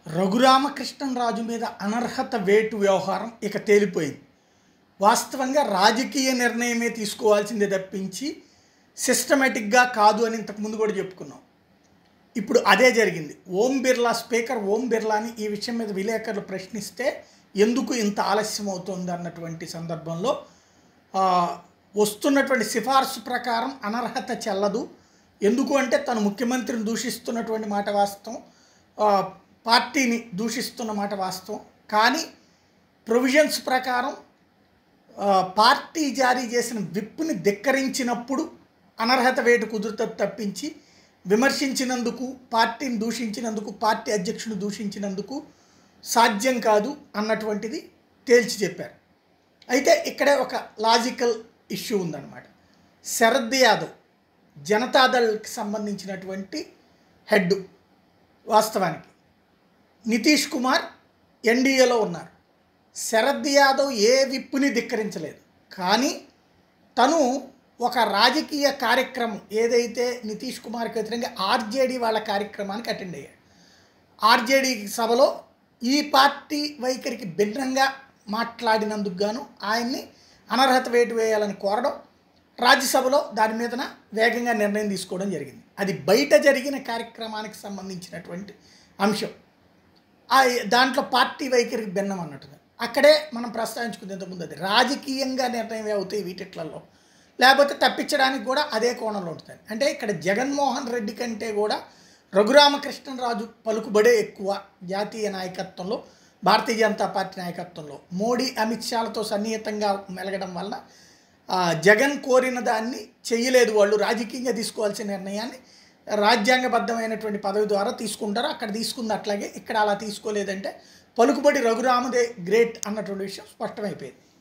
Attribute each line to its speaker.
Speaker 1: రఘురామకృష్ణరాజు మీద అనర్హత వేటు వ్యవహారం ఇక తేలిపోయింది వాస్తవంగా రాజకీయ నిర్ణయమే తీసుకోవాల్సిందే తప్పించి సిస్టమేటిక్గా కాదు అని ఇంతకుముందు కూడా చెప్పుకున్నాం ఇప్పుడు అదే జరిగింది ఓం బిర్లా స్పీకర్ ఓం బిర్లాని ఈ విషయం మీద విలేకరులు ప్రశ్నిస్తే ఎందుకు ఇంత ఆలస్యం అవుతుంది అన్నటువంటి సందర్భంలో ఆ, వస్తున్నటువంటి సిఫార్సు ప్రకారం అనర్హత చెల్లదు ఎందుకు అంటే తను ముఖ్యమంత్రిని దూషిస్తున్నటువంటి మాట వాస్తవం ఆ, పార్టీని దూషిస్తున్న మాట వాస్తవం కానీ ప్రొవిజన్స్ ప్రకారం ఆ, పార్టీ జారీ చేసిన విప్ని ధిక్కరించినప్పుడు అనర్హత వేటు కుదురుతుంది తప్పించి విమర్శించినందుకు పార్టీని దూషించినందుకు పార్టీ అధ్యక్షుని దూషించినందుకు సాధ్యం కాదు అన్నటువంటిది తేల్చి చెప్పారు అయితే ఇక్కడే ఒక లాజికల్ ఇష్యూ ఉందన్నమాట శరద్ యాదవ్ జనతాదళ్కి సంబంధించినటువంటి హెడ్ వాస్తవానికి నితీష్ కుమార్ ఎన్డీఏలో ఉన్నారు శరద్ యాదవ్ ఏ విప్పుని ధిక్కరించలేదు కానీ తను ఒక రాజకీయ కార్యక్రమం ఏదైతే నితీష్ కుమార్కి వ్యతిరేకంగా ఆర్జేడీ వాళ్ళ కార్యక్రమానికి అటెండ్ అయ్యాడు ఆర్జేడీ సభలో ఈ పార్టీ వైఖరికి భిన్నంగా మాట్లాడినందుకు గాను ఆయన్ని అనర్హత వేటు వేయాలని కోరడం రాజ్యసభలో దాని మీదన వేగంగా నిర్ణయం తీసుకోవడం జరిగింది అది బయట జరిగిన కార్యక్రమానికి సంబంధించినటువంటి అంశం ఆ దాంట్లో పార్టీ వైఖరికి భిన్నం అన్నట్టుగా అక్కడే మనం ప్రస్తావించుకుంది ఇంతకుముందు అది రాజకీయంగా నిర్ణయం అవుతాయి వీటిట్లలో లేకపోతే తప్పించడానికి కూడా అదే కోణంలో ఉంటుంది అంటే ఇక్కడ జగన్మోహన్ రెడ్డి కంటే కూడా రఘురామకృష్ణరాజు పలుకుబడే ఎక్కువ జాతీయ నాయకత్వంలో భారతీయ జనతా పార్టీ నాయకత్వంలో మోడీ అమిత్ షాలతో సన్నిహితంగా మెలగడం వల్ల ఆ, జగన్ కోరిన దాన్ని చెయ్యలేదు వాళ్ళు రాజకీయంగా తీసుకోవాల్సిన నిర్ణయాన్ని రాజ్యాంగబద్ధమైనటువంటి పదవి ద్వారా తీసుకుంటారు అక్కడ తీసుకుంది అట్లాగే ఇక్కడ అలా తీసుకోలేదంటే పలుకుబడి రఘురామదే గ్రేట్ అన్నటువంటి విషయం స్పష్టమైపోయింది